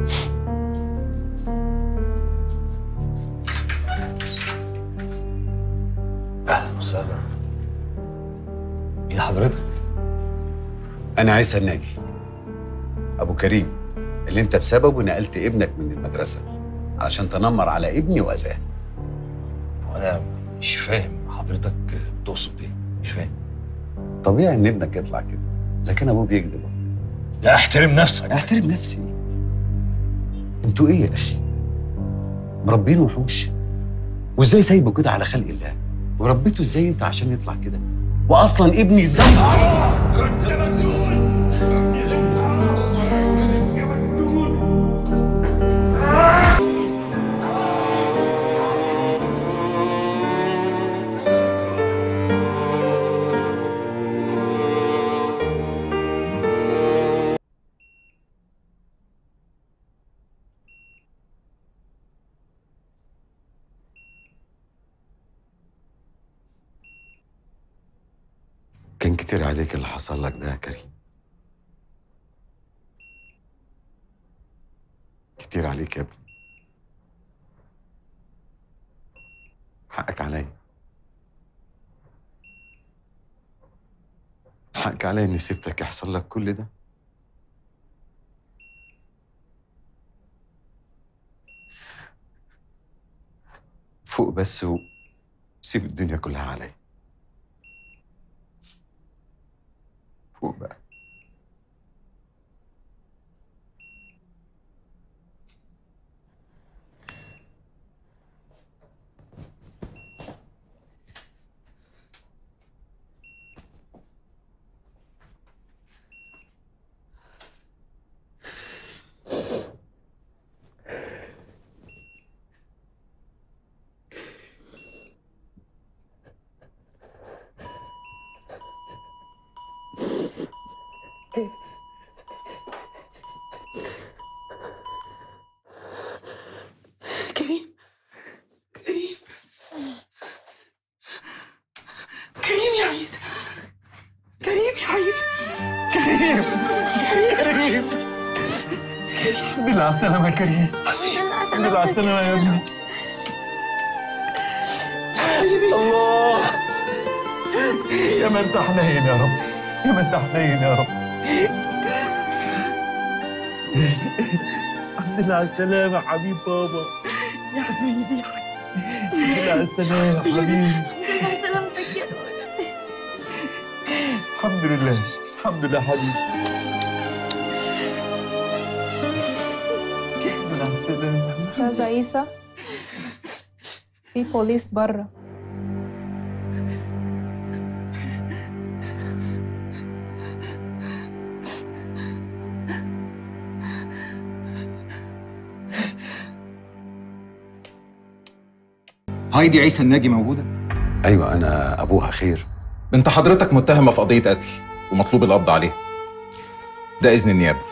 اهلا وسهلا مين حضرتك؟ أنا عيسى الناجي أبو كريم اللي أنت بسببه نقلت ابنك من المدرسة علشان تنمر على ابني وأذاه وانا مش فاهم حضرتك بتقصد ايه؟ مش فاهم طبيعي إن ابنك يطلع كده إذا كان أبوه بيكذب لا احترم نفسك احترم نفسي انتوا ايه يا اخي مربين وحوش وازاي سايبه كده على خلق الله وربيته ازاي انت عشان يطلع كده واصلا ابني ازاي كان كتير عليك اللي حصل لك ده يا كريم كتير عليك يا ابني حقك عليا حقك عليا اني سبتك يحصل لك كل ده فوق بس وسيب الدنيا كلها عليا فوق بقى كريم كريم كريم يا عيسى كريم يا عيسى كريم كريم الحمد لله على السلامة يا كريم الحمد لله على السلامة يا ابني الله يا ما انت حنين يا رب يا ما انت حنين يا رب الحمد لله على السلامة حبيب بابا يا حبيبي الحمد لله على السلامة حبيبي يا سلامتك يا ولد الحمد لله الحمد لله حبيبي الحمد لله على السلامة استاذ عيسى في بوليس بره هايدي عيسى الناجي موجودة؟ ايوه انا ابوها خير بنت حضرتك متهمة في قضية قتل ومطلوب القبض عليها ده إذن النيابة